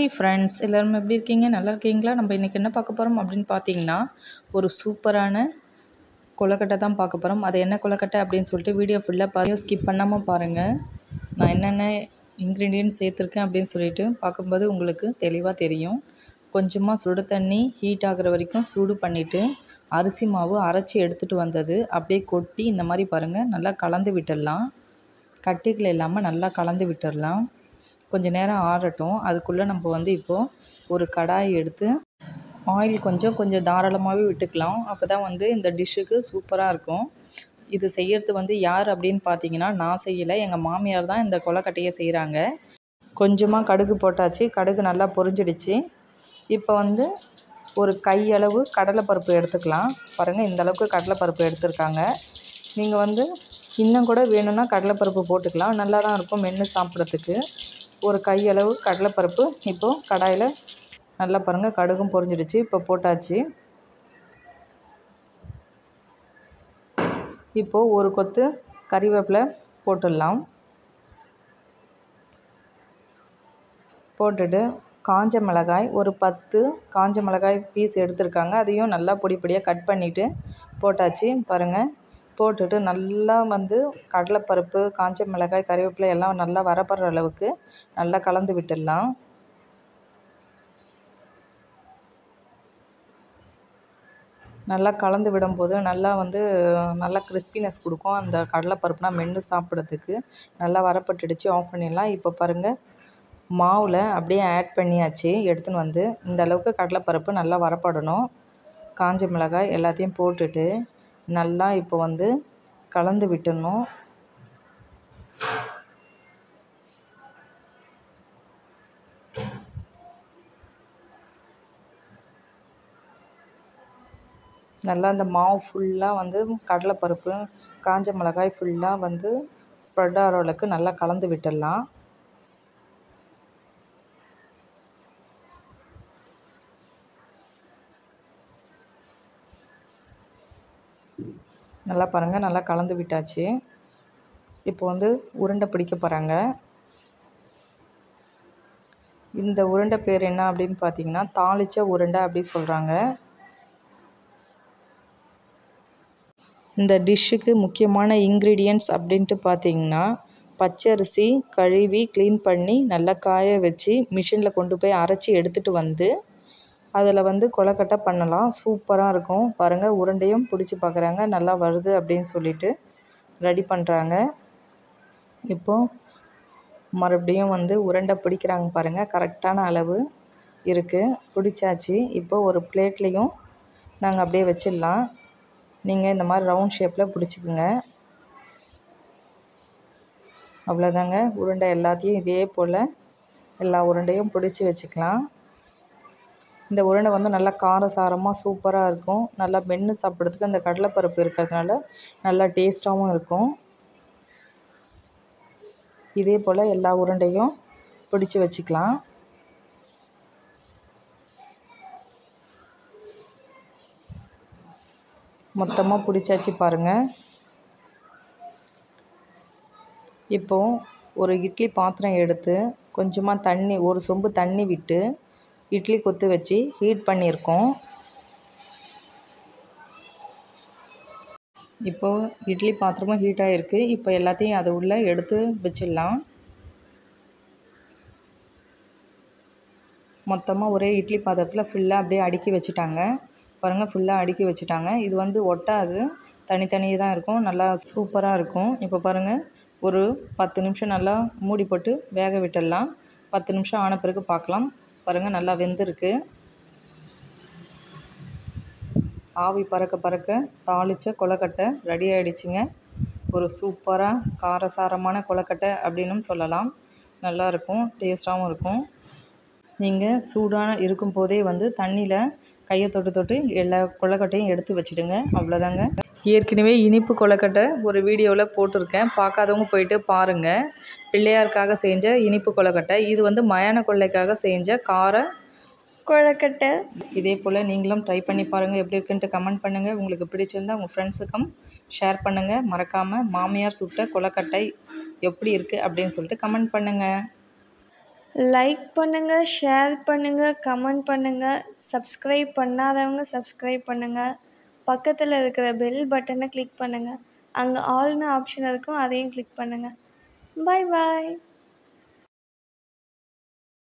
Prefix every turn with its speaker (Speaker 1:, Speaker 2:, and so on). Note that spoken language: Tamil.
Speaker 1: ஹாய் ஃப்ரெண்ட்ஸ் எல்லோரும் எப்படி இருக்கீங்க நல்லா இருக்கீங்களா நம்ம இன்றைக்கி என்ன பார்க்க போகிறோம் அப்படின்னு பார்த்தீங்கன்னா ஒரு சூப்பரான கொழுக்கட்டை தான் பார்க்க போகிறோம் அது என்ன கொழுக்கட்டை அப்படின்னு சொல்லிட்டு வீடியோ ஃபுல்லாக பாருங்க ஸ்கிப் பண்ணாமல் பாருங்கள் நான் என்னென்ன இன்க்ரீடியன்ட் சேர்த்துருக்கேன் அப்படின்னு சொல்லிட்டு பார்க்கும்போது உங்களுக்கு தெளிவாக தெரியும் கொஞ்சமாக சுடு தண்ணி ஹீட் ஆகுற வரைக்கும் சூடு பண்ணிவிட்டு அரிசி மாவு அரைச்சி எடுத்துகிட்டு வந்தது அப்படியே கொட்டி இந்த மாதிரி பாருங்கள் நல்லா கலந்து விட்டுடலாம் கட்டிகள் இல்லாமல் நல்லா கலந்து விட்டுடலாம் கொஞ்சம் நேரம் ஆறட்டும் அதுக்குள்ளே நம்ம வந்து இப்போது ஒரு கடாய் எடுத்து ஆயில் கொஞ்சம் கொஞ்சம் தாராளமாகவே விட்டுக்கலாம் அப்போ தான் வந்து இந்த டிஷ்ஷுக்கு சூப்பராக இருக்கும் இது செய்யறது வந்து யார் அப்படின்னு பார்த்தீங்கன்னா நான் செய்யலை எங்கள் மாமியார் தான் இந்த கொலக்கட்டையை செய்கிறாங்க கொஞ்சமாக கடுகு போட்டாச்சு கடுகு நல்லா பொரிஞ்சிடுச்சு இப்போ வந்து ஒரு கையளவு கடலைப்பருப்பு எடுத்துக்கலாம் பாருங்கள் இந்த அளவுக்கு கடலைப்பருப்பு எடுத்திருக்காங்க நீங்கள் வந்து இன்னும் கூட வேணும்னா கடலைப்பருப்பு போட்டுக்கலாம் நல்லா தான் இருக்கும் மென்று சாப்பிட்றதுக்கு ஒரு கையளவு கடலைப்பருப்பு இப்போது கடாயில் நல்லா பாருங்கள் கடுகும் பொரிஞ்சிடுச்சு இப்போ போட்டாச்சு இப்போது ஒரு கொத்து கறிவேப்பிலை போட்டுடலாம் போட்டுட்டு காஞ்ச மிளகாய் ஒரு பத்து காஞ்ச மிளகாய் பீஸ் எடுத்திருக்காங்க அதையும் நல்லா பொடி பொடியாக கட் பண்ணிவிட்டு போட்டாச்சு பாருங்கள் போட்டுட்டு நல்லா வந்து கடலைப்பருப்பு காஞ்ச மிளகாய் கறிவேப்பிலை எல்லாம் நல்லா வரப்படுற அளவுக்கு நல்லா கலந்து விட்டுடலாம் நல்லா கலந்து விடும்போது நல்லா வந்து நல்லா கிறிஸ்பினஸ் கொடுக்கும் அந்த கடலைப்பருப்புனா மென்று சாப்பிட்றதுக்கு நல்லா வரப்பட்டுடுச்சு ஆஃப் பண்ணிடலாம் இப்போ பாருங்கள் மாவில் அப்படியே ஆட் பண்ணியாச்சு எடுத்துன்னு வந்து இந்த அளவுக்கு கடலைப்பருப்பு நல்லா வரப்படணும் காஞ்ச மிளகாய் எல்லாத்தையும் போட்டுட்டு நல்லா இப்போ வந்து கலந்து விட்டுடணும் நல்லா அந்த மாவு ஃபுல்லாக வந்து கடலைப்பருப்பு காஞ்ச மிளகாய் ஃபுல்லாக வந்து ஸ்ப்ரெட் ஆகிற அளவுக்கு நல்லா கலந்து விட்டுடலாம் நல்லா பாருங்கள் நல்லா கலந்து விட்டாச்சு இப்போ வந்து உருண்டை பிடிக்க போகிறாங்க இந்த உருண்டை பேர் என்ன அப்படின்னு பார்த்தீங்கன்னா தாளிச்ச உருண்டை அப்படி சொல்கிறாங்க இந்த டிஷ்ஷுக்கு முக்கியமான இன்க்ரீடியன்ட்ஸ் அப்படின்ட்டு பார்த்தீங்கன்னா பச்சரிசி கழுவி க்ளீன் பண்ணி நல்லா காய வச்சு மிஷினில் கொண்டு போய் அரைச்சி எடுத்துகிட்டு வந்து அதில் வந்து கொலக்கட்டை பண்ணலாம் சூப்பராக இருக்கும் பாருங்கள் உருண்டையும் பிடிச்சி பார்க்குறாங்க நல்லா வருது அப்படின்னு சொல்லிட்டு ரெடி பண்ணுறாங்க இப்போது மறுபடியும் வந்து உருண்டை பிடிக்கிறாங்க பாருங்கள் கரெக்டான அளவு இருக்குது பிடிச்சாச்சு இப்போது ஒரு பிளேட்லேயும் நாங்கள் அப்படியே வச்சிடலாம் நீங்கள் இந்த மாதிரி ரவுண்ட் ஷேப்பில் பிடிச்சிக்குங்க அவ்வளோதாங்க உருண்டை எல்லாத்தையும் இதே போல் எல்லா உருண்டையும் பிடிச்சி வச்சுக்கலாம் இந்த உருண்டை வந்து நல்லா காரசாரமாக சூப்பராக இருக்கும் நல்லா மென்று சாப்பிட்றதுக்கு அந்த கடலைப்பருப்பு இருக்கிறதுனால நல்லா டேஸ்ட்டாகவும் இருக்கும் இதே போல் எல்லா உருண்டையும் பிடிச்சி வச்சுக்கலாம் மொத்தமாக பிடிச்சாச்சு பாருங்கள் இப்போது ஒரு இட்லி பாத்திரம் எடுத்து கொஞ்சமாக தண்ணி ஒரு சொம்பு தண்ணி விட்டு இட்லி கொத்து வச்சு ஹீட் பண்ணியிருக்கோம் இப்போது இட்லி பாத்திரமும் ஹீட் ஆகிருக்கு இப்போ எல்லாத்தையும் அதை உள்ளே எடுத்து வச்சிடலாம் மொத்தமாக ஒரே இட்லி பாத்திரத்தில் ஃபுல்லாக அப்படியே அடுக்கி வச்சுட்டாங்க பாருங்கள் ஃபுல்லாக அடுக்கி வச்சுட்டாங்க இது வந்து ஒட்டாது தனித்தனியாக தான் இருக்கும் நல்லா சூப்பராக இருக்கும் இப்போ பாருங்கள் ஒரு பத்து நிமிஷம் நல்லா மூடி போட்டு வேக விட்டுடலாம் பத்து நிமிஷம் ஆன பிறகு பார்க்கலாம் பாருங்கள் நல்லா வெந்திருக்கு ஆவி பறக்க பறக்க தாளித்த கொலக்கட்டை ரெடி ஆகிடுச்சிங்க ஒரு சூப்பராக காரசாரமான கொலக்கட்டை அப்படின்னும் சொல்லலாம் நல்லாயிருக்கும் டேஸ்ட்டாகவும் இருக்கும் நீங்கள் சூடான இருக்கும் போதே வந்து தண்ணியில் கையை தொட்டு தொட்டு எல்லா கொலக்கட்டையும் எடுத்து வச்சுடுங்க அவ்வளோதாங்க ஏற்கனவே இனிப்பு கொலக்கட்டை ஒரு வீடியோவில் போட்டிருக்கேன் பார்க்காதவங்க போயிட்டு பாருங்கள் பிள்ளையாருக்காக செஞ்ச இனிப்பு கொலக்கட்டை இது வந்து மயான கொள்ளைக்காக செஞ்ச கார
Speaker 2: கொழக்கட்டை
Speaker 1: இதே போல் நீங்களும் ட்ரை பண்ணி பாருங்கள் எப்படி இருக்குன்ட்டு கமெண்ட் பண்ணுங்கள் உங்களுக்கு பிடிச்சிருந்தா உங்கள் ஃப்ரெண்ட்ஸுக்கும் ஷேர் பண்ணுங்கள் மறக்காமல் மாமியார் சுட்ட கொலக்கட்டை எப்படி இருக்குது அப்படின்னு சொல்லிட்டு கமெண்ட் பண்ணுங்கள்
Speaker 2: லைக் பண்ணுங்கள் ஷேர் பண்ணுங்கள் கமெண்ட் பண்ணுங்கள் சப்ஸ்கிரைப் பண்ணாதவங்க சப்ஸ்கிரைப் பண்ணுங்கள் பக்கத்தில் இருக்கிற பெல் பட்டனை கிளிக் பண்ணுங்கள் அங்கே ஆல்னு ஆப்ஷன் இருக்கும் அதையும் கிளிக் பண்ணுங்கள் பாய் பாய்